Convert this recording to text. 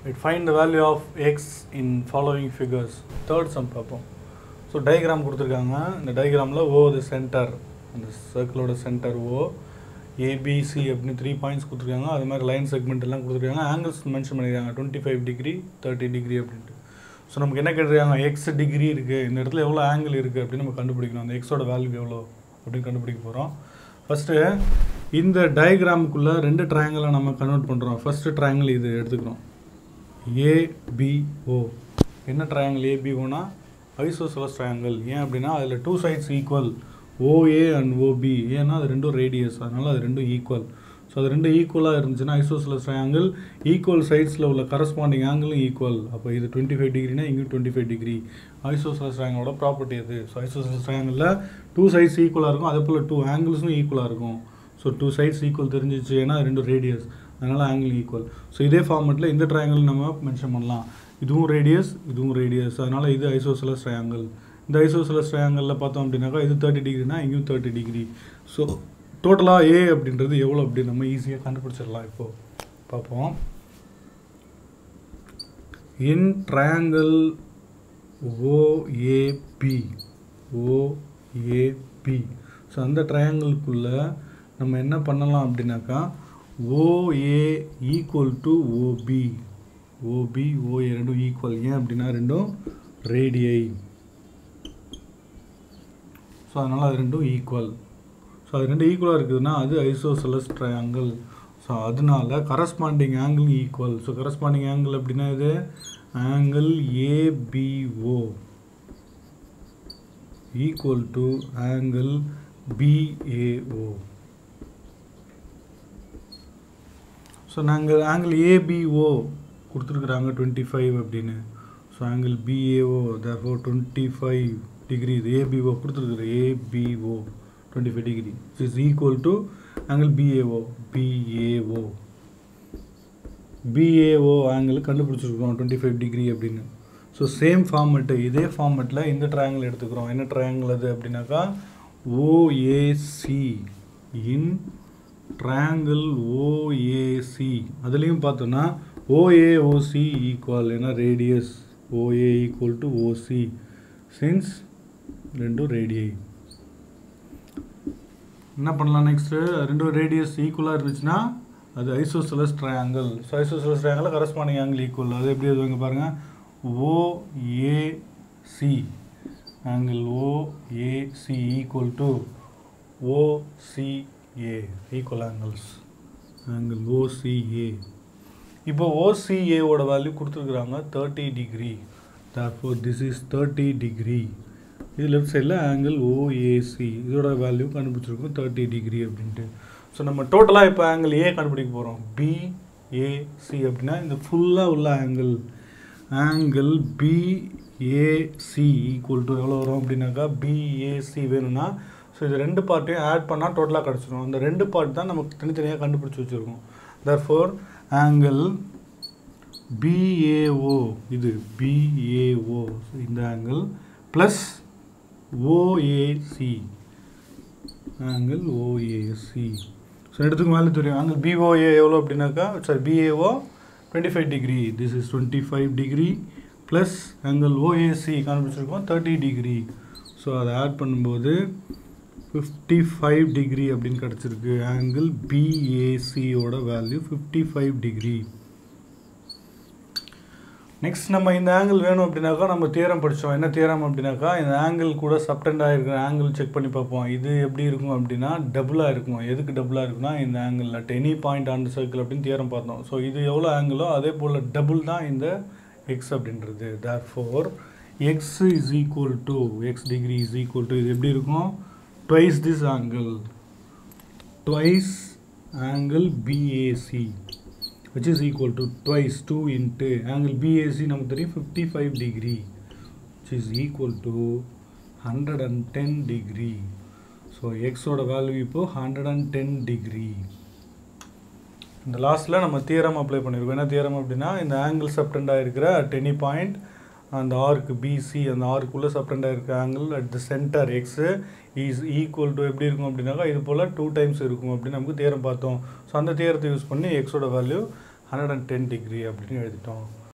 it find the value of x in following figures third sum பார்ப்போம் so diagram கொடுத்துருக்காங்க இந்த டயக்ராமில் O the centre அந்த சர்க்கிளோட சென்டர் ஓ ஏபிசி அப்படின்னு த்ரீ பாயிண்ட்ஸ் கொடுத்துருக்காங்க அது மாதிரி லைன் செக்மெண்ட் எல்லாம் கொடுத்துருக்காங்க ஆங்கிள்ஸ் மென்ஷன் பண்ணியிருக்காங்க twenty five degree thirty degree அப்படின்ட்டு ஸோ நமக்கு என்ன கேட்டிருக்காங்க எக்ஸ் டிகிரி இருக்குது இந்த இடத்துல எவ்வளோ ஆங்கிள் இருக்குது அப்படின்னு நம்ம கண்டுபிடிக்கணும் அந்த எக்ஸோட வேல்யூ எவ்வளோ அப்படின்னு கண்டுபிடிக்க போகிறோம் ஃபஸ்ட்டு இந்த டயக்ராமுக்குள்ளே ரெண்டு ட்ரையாங்கிளை நம்ம கன்வெர்ட் பண்ணுறோம் ஃபஸ்ட்டு ட்ரையாங்கிள் இது எடுத்துக்கிறோம் ஏபிஓ என்ன ட்ரையாங்கிள் ஏபிஓனா ஐசோசலஸ் ட்ரையாங்கிள் ஏன் அப்படின்னா அதில் two sides equal OA and OB ஏன்னா அது ரெண்டும் ரேடியஸ் அதனால் அது ரெண்டும் ஈக்குவல் ஸோ அது ரெண்டும் ஈக்குவலாக இருந்துச்சுன்னா ஐசோசலஸ் ட்ரையாங்கிள் ஈக்குவல் சைட்ஸில் உள்ள கரஸ்பாண்டிங் ஆங்கிளும் ஈக்குவல் அப்போ இது டுவெண்ட்டி ஃபைவ் டிகிரினா இங்கேயும் டுவெண்ட்டி ஃபைவ் டிகிரி ஐசோசலஸ் ட்ரையாங்கிளோட ப்ராப்பர்ட்டி அது ஸோ ஐசோசலஸ் ட்ரையாங்கிளில் டூ சைட்ஸ் ஈக்குவலாக இருக்கும் அதே போல் டூ ஆங்கிள்ஸும் ஈக்குவலாக இருக்கும் ஸோ டூ சைட்ஸ் ஈக்குவல் தெரிஞ்சிச்சு ஏன்னா அது ரெண்டும் ரேடியஸ் அதனால் ஆங்கிள் ஈக்குவல் ஸோ இதே ஃபார்மெட்டில் இந்த ட்ரையாங்கிள் நம்ம மென்ஷன் பண்ணலாம் இதுவும் ரேடியஸ் இதுவும் ரேடியஸ் அதனால் இது ஐசோசலஸ் ட்ரையாங்கிள் இந்த ஐசோசலஸ் ட்ரையாங்கிளில் பார்த்தோம் அப்படின்னாக்கா இது தேர்ட்டி டிகிரினா இங்கேயும் தேர்ட்டி டிகிரி ஸோ டோட்டலாக ஏ அப்படின்றது எவ்வளோ அப்படி நம்ம ஈஸியாக கண்டுபிடிச்சிடலாம் இப்போது பார்ப்போம் in triangle OAB OAB so அந்த ட்ரையாங்கிள்குள்ளே நம்ம என்ன பண்ணலாம் அப்படின்னாக்கா OA equal to OB OB OA ரெண்டும் ஈக்குவல் ஏன் அப்படின்னா ரெண்டும் ரேடியை ஸோ அதனால் அது ரெண்டும் ஈக்குவல் ஸோ அது ரெண்டும் ஈக்குவலாக இருக்குதுன்னா அது ஐசோசலஸ் ட்ரையாங்கிள் ஸோ அதனால corresponding angle equal so corresponding angle அப்படின்னா இது angle ABO equal to angle BAO so நாங்கள் ஆங்கிள் ஏபிஓ கொடுத்துருக்குறாங்க டுவெண்ட்டி ஃபைவ் அப்படின்னு so angle BAO therefore twenty five degree இது ஏபிஓ கொடுத்துருக்குற ABO twenty five degree is equal to angle BAO BAO BAO angle கண்டுபிடிச்சிருக்கிறோம் twenty five degree அப்படின்னு so same format இதே ஃபார்மெட்டில் இந்த ட்ரையாங்கிள் எடுத்துக்கிறோம் என்ன ட்ரையாங்கிள் அது அப்படின்னாக்கா ஓஏசி இன் ட்ரையாங்கிள் ஓஏசி அதுலேயும் பார்த்தோன்னா ஓஏஓசி ஈக்குவல் ஏன்னா radius OA equal to OC since ரெண்டும் ரேடியை என்ன பண்ணலாம் நெக்ஸ்ட்டு ரெண்டும் ரேடியஸ் ஈக்குவலாக இருந்துச்சுன்னா அது isosceles triangle so isosceles triangle corresponding angle equal அது எப்படி எழுதுவாங்க பாருங்கள் OAC angle OAC equal to OCA equal angles angle OCA இப்போ ஓசிஏவோட வேல்யூ கொடுத்துருக்குறாங்க thirty degree therefore this is thirty degree இது லெஃப்ட் சைடில் ஆங்கிள் ஓஏசி இதோட வேல்யூ கண்டுபிடிச்சிருக்கோம் தேர்ட்டி டிகிரி அப்படின்ட்டு ஸோ நம்ம டோட்டலாக இப்போ ஆங்கிள் ஏ கண்டுபிடிக்க போகிறோம் பிஏசி அப்படின்னா இந்த ஃபுல்லாக உள்ள angle angle BAC equal to எவ்வளோ வரும் அப்படின்னாக்கா பிஏசி வேணும்னா ஸோ இது ரெண்டு பார்ட்டையும் ஆட் பண்ணால் டோட்டலாக கிடச்சிரும் அந்த ரெண்டு பார்ட் தான் நமக்கு தனித்தனியாக கண்டுபிடிச்சி வச்சுருக்கோம் தர்ஃபோர் ஆங்கிள் பிஏஓ இது பிஏஓ இந்த angle plus OAC angle OAC so எடுத்துக்கு மேலே தெரியும் ஆங்கிள் பிஓஏ எவ்வளோ அப்படின்னாக்கா sorry BAO twenty five degree this is twenty five degree plus angle OAC காண்பிச்சிருக்கோம் தேர்ட்டி டிகிரி ஸோ அதை ஆட் பண்ணும்போது ஃபிஃப்டி ஃபைவ் டிகிரி அப்படின்னு கிடச்சிருக்கு ஆங்கிள் பிஏசியோட value fifty five degree next நம்ம இந்த ஆங்கிள் வேணும் அப்படின்னாக்கா நம்ம தியரம் படித்தோம் என்ன தியரம் அப்படின்னாக்கா இந்த ஆங்கிள் கூட சப்டெண்டாக இருக்கிற ஆங்கிள் செக் பண்ணி பார்ப்போம் இது எப்படி இருக்கும் அப்படின்னா டபுளாக இருக்கும் எதுக்கு டபுளாக இருக்குன்னா இந்த angle at any point on circle அப்படின்னு தியரம் பார்த்தோம் ஸோ இது எவ்வளோ ஆங்கிளோ அதே போல் டபுள் தான் இந்த எக்ஸ் அப்படின்றது therefore x is equal to x degree is equal to இது எப்படி இருக்கும் twice this angle twice angle BAC which is equal to twice 2 into angle BAC நமக்கு தெரியும் 55 degree which is equal to 110 degree so x ஓட value இப்போ 110 degree இந்த லாஸ்ட்டில் நம்ம தியரம் அப்ளை பண்ணியிருக்கோம் என்ன தியரம் அப்படின்னா இந்த ஆங்கிள் சப்டெண்டாக இருக்கிற அட் எனி பாயிண்ட் அந்த ஆர்க்கு பிசி அந்த ஆர்க்குள்ளே சப்டெண்டாக இருக்க angle at the centre x is equal to எப்படி இருக்கும் அப்படின்னாக்கா இது போல் டூ டைம்ஸ் இருக்கும் அப்படின்னு நமக்கு தியரம் பார்த்தோம் ஸோ அந்த தியரத்தை யூஸ் பண்ணி எக்ஸோட value hundred and ten degree அப்படின்னு எழுதிட்டோம்